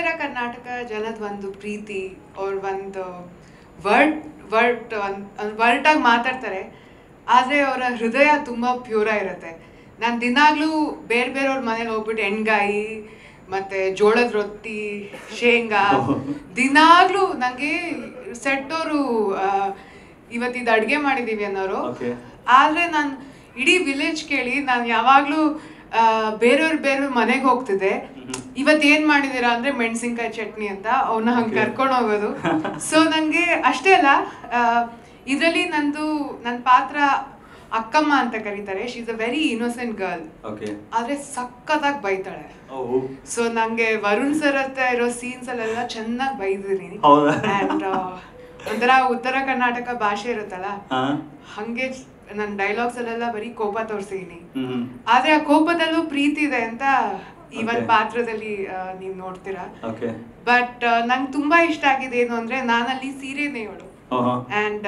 ಉತ್ತರ ಕರ್ನಾಟಕ ಜನದ ಒಂದು ಪ್ರೀತಿ ಅವ್ರ ಒಂದು ವರ್ಡ್ ವರ್ಡ್ ವರ್ಟಾಗಿ ಮಾತಾಡ್ತಾರೆ ಆದರೆ ಅವರ ಹೃದಯ ತುಂಬ ಪ್ಯೂರ ಇರುತ್ತೆ ನಾನು ದಿನಾಗ್ಲೂ ಬೇರೆ ಬೇರೆಯವ್ರ ಮನೇಲಿ ಹೋಗ್ಬಿಟ್ಟು ಎಣ್ಗಾಯಿ ಮತ್ತೆ ಜೋಳದ ರೊಟ್ಟಿ ಶೇಂಗಾ ದಿನಾಗ್ಲೂ ನನಗೆ ಸೆಟ್ಟವರು ಇವತ್ತಿದು ಅಡುಗೆ ಮಾಡಿದ್ದೀವಿ ಅನ್ನೋರು Okay. ಆದರೆ ನಾನು ಇಡೀ ವಿಲೇಜ್ ಕೇಳಿ ನಾನು ಯಾವಾಗಲೂ ಬೇರೆಯವ್ರ ಬೇರೆಯವ್ರ ಮನೆಗೆ ಹೋಗ್ತಿದ್ದೆ ಇವತ್ತು ಏನು ಮಾಡಿದ್ದೀರಾ ಅಂದರೆ ಮೆಣಸಿನ್ಕಾಯಿ ಚಟ್ನಿ ಅಂತ ಅವನ್ನ ಹಂಗೆ Okay. ಕರ್ಕೊಂಡು ಹೋಗೋದು ಸೊ ನನಗೆ ಅಷ್ಟೇ ಅಲ್ಲ ಇದರಲ್ಲಿ ನಂದು ನನ್ನ ಪಾತ್ರ ಅಕ್ಕಮ್ಮ ಅಂತ ಕರೀತಾರೆ she is a very innocent girl okay ಆದರೆ ಸಖತ್ತಾಗಿ ಬೈತಾಳೆ ಓ ಸೊ ನಂಗೆ ವರುಣ್ ಸರ್ ಹತ್ರ ಇರೋ ಸೀನ್ಸ್ ಅಲ್ಲೆಲ್ಲ ಚೆನ್ನಾಗಿ ಬೈದಿದ್ದೀನಿ ಹೌದಾ? ಅಂಡ್ ಒಂಥರ ಉತ್ತರ ಕರ್ನಾಟಕ ಭಾಷೆ ಇರುತ್ತಲ್ಲ ಹಾ ಹಂಗೆ ನನ್ನ ಡೈಲಾಗ್ಸ್ ಅಲ್ಲೆಲ್ಲ ಬರೀ ಕೋಪ ತೋರಿಸಿದೀನಿ ಹ್ಮ್ ಆದ್ರೆ ಆ ಕೋಪದಲ್ಲೂ ಪ್ರೀತಿ ಇದೆ ಅಂತ ಈ ಒಂದ್ Okay. ಪಾತ್ರದಲ್ಲಿ ಆ, ನೀವ್ ನೋಡ್ತೀರಾ ಓಕೆ ಬಟ್ ನಂಗೆ ತುಂಬಾ ಇಷ್ಟ ಆಗಿದೆ ಏನು ಅಂದ್ರೆ ನಾನಲ್ಲಿ ಸೀರೆ ನೇಯೋಳು ಓಹೋ ಅಂಡ್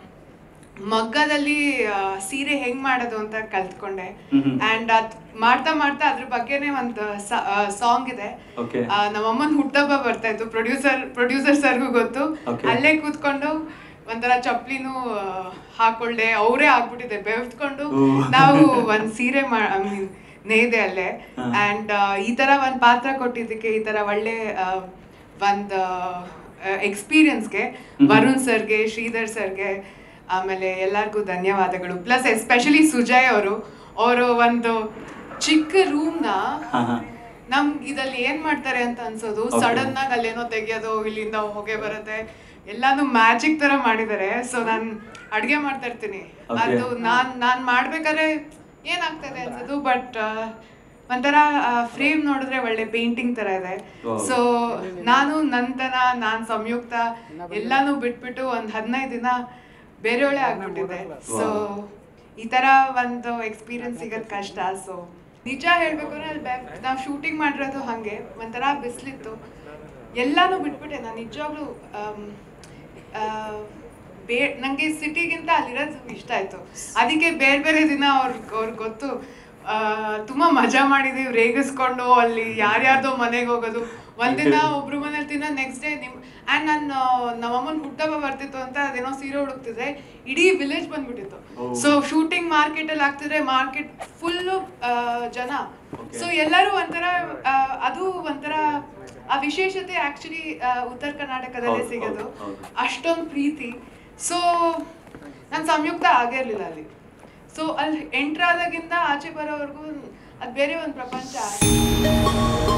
ಮಗ್ಗದಲ್ಲಿ ಆ, ಸೀರೆ ಹೆಂಗ್ ಮಾಡೋದು ಅಂತ ಕಲ್ತ್ಕೊಂಡೆ ಹ್ಮ್. ಅಂಡ್ ಅದ್ ಮಾಡ್ತಾ ಮಾಡ್ತಾ ಅದ್ರ ಬಗ್ಗೆನೇ ಒಂದು ಸಾಂಗ್ ಇದೆ Okay. ಆ, ನಮ್ಮಮ್ಮನ್ ಹುಟ್ಟಹಬ್ಬ ಬರ್ತಾ ಇತ್ತು ಪ್ರೊಡ್ಯೂಸರ್ ಪ್ರೊಡ್ಯೂಸರ್ ಸರ್ಗೂ ಗೊತ್ತು Okay. ಅಲ್ಲೇ ಕೂತ್ಕೊಂಡು ಒಂಥರ ಚಪ್ಲಿನೂ ಆ, ಹಾಕೊಳ್ದೆ ಅವರೇ ಆಗ್ಬಿಟ್ಟಿದೆ ಬೆವ್ತ್ಕೊಂಡು ಓ. ನಾವು ಒಂದ್ ಸೀರೆ ಮಾ ಐ ಮೀನ್ ನೇಯ್ದೆ ಅಲ್ಲೇ ಹಾ. ಅಂಡ್ ಈ ತರ ಒಂದ್ ಪಾತ್ರ ಕೊಟ್ಟಿದ್ದಕ್ಕೆ ಈ ತರ ಒಳ್ಳೆ ಆ, ಒಂದ್ ಎಕ್ಸ್ಪೀರಿಯನ್ಸ್ಗೆ ವರುಣ್ ಸರ್ಗೆ ಶ್ರೀಧರ್ ಸರ್ಗೆ ಆಮೇಲೆ ಎಲ್ಲರಿಗೂ ಧನ್ಯವಾದಗಳು ಪ್ಲಸ್ ಎಸ್ಪೆಷಲಿ ಸುಜಯ್ ಅವರು ಅವರು ಒಂದು ಚಿಕ್ಕ ರೂಮ್ನ ಹಾ ಹಾ ನಮ್ ಇದಲ್ಲಿ ಏನ್ ಮಾಡ್ತಾರೆ ಅಂತ ಅನ್ಸೋದು Okay. ಸಡನ್ ಆಗಿ ಅಲ್ಲೇನೋ ತೆಗಿಯೋದು ಇಲ್ಲಿಂದ ಹೊಗೆ ಬರುತ್ತೆ ಎಲ್ಲಾನು ಮ್ಯಾಜಿಕ್ ತರ ಮಾಡಿದ್ದಾರೆ ಸೊ ನಾನ್ ಅಡ್ಗೆ ಮಾಡ್ತಾ ಇರ್ತೀನಿ Okay. ಅದು ನಾನ್ ನಾನ್ ಮಾಡ್ಬೇಕಾದ್ರೆ ಏನಾಗ್ತದೆ ಅನ್ಸೋದು ಬಟ್ ಒಂಥರ ಫ್ರೇಮ್ ನೋಡಿದ್ರೆ ಒಳ್ಳೆ ಪೇಂಟಿಂಗ್ ತರ ಇದೆ Wow. ಸೊ ನಾನು ನಂತನ ನಾನ್ ಸಂಯುಕ್ತ ಎಲ್ಲಾನು ಬಿಟ್ಬಿಟ್ಟು ಒಂದ್ ಹದಿನೈದು ದಿನ ಬೇರೆಯವಳೆ ಆಗ್ಬಿಟ್ಟಿದ್ದೆ ಸೊ ಈ ತರ ಒಂದು ಎಕ್ಸ್ಪೀರಿಯನ್ಸ್ ಸಿಗೋದ್ ಕಷ್ಟ ಸೊ ನಿಜ ಹೇಳ್ಬೇಕು ಅಂದ್ರೆ ಅಲ್ಲಿ ನಾವು ಶೂಟಿಂಗ್ ಮಾಡಿರೋದು ಹಂಗೆ ಒಂಥರ ಬಿಸಿಲಿತ್ತು ಎಲ್ಲಾನು ಬಿಟ್ಬಿಟ್ಟೆ ನಾನು ನಿಜವಾಗ್ಲೂ ಆಮ್, ಆ, ಬೇ ನನಗೆ ಸಿಟಿಗಿಂತ ಅಲ್ಲಿರೋದು ಇಷ್ಟ ಆಯ್ತು ಅದಕ್ಕೆ ಬೇರೆ ಬೇರೆ ದಿನ ಅವ್ರ ಅವ್ರಿಗೆ ಗೊತ್ತು ಆ, ತುಂಬಾ ಮಜಾ ಮಾಡಿದೀವಿ ರೇಗಿಸ್ಕೊಂಡು ಅಲ್ಲಿ ಯಾರ್ಯಾರ್ದೋ ಮನೆಗೆ ಹೋಗೋದು ಒಂದಿನ ಒಬ್ರು ಮನೇಲಿ ತಿನ್ನೋ ನೆಕ್ಸ್ಟ್ ಡೇ ನಿಮ್ ಆ್ಯಂಡ್ ನಾನು ನಮ್ಮಮ್ಮನ ಹುಟ್ಟಹಬ್ಬ ಬರ್ತಿತ್ತು ಅಂತ ಅದೇನೋ ಸೀರೆ ಹುಡುಕ್ತಿದ್ರೆ ಇಡೀ ವಿಲೇಜ್ ಬಂದ್ಬಿಟ್ಟಿತ್ತು ಓ. ಸೊ ಶೂಟಿಂಗ್ ಮಾರ್ಕೆಟ್ ಅಲ್ಲಿ ಆಗ್ತಿದ್ರೆ ಮಾರ್ಕೆಟ್ ಫುಲ್ಲು ಜನ Okay. ಸೊ ಎಲ್ಲರೂ ಒಂಥರ ಆ, ಅದು ಒಂಥರ ಆ ವಿಶೇಷತೆ ಆಕ್ಚುಲಿ ಉತ್ತರ ಕರ್ನಾಟಕದಲ್ಲೇ ಹೌದು, ಸಿಗೋದು ಹೌದು, ಹೌದು. ಅಷ್ಟೊಂದು ಪ್ರೀತಿ ಸೊ ನಾನು ಸಂಯುಕ್ತ ಆಗೇ ಇರಲಿಲ್ಲ ಅಲ್ಲಿ ಸೊ ಅಲ್ಲಿ ಎಂಟ್ರ್ ಆದಾಗಿಂದ ಆಚೆ ಬರೋವರೆಗೂ ಅದು ಬೇರೆ ಒಂದು ಪ್ರಪಂಚ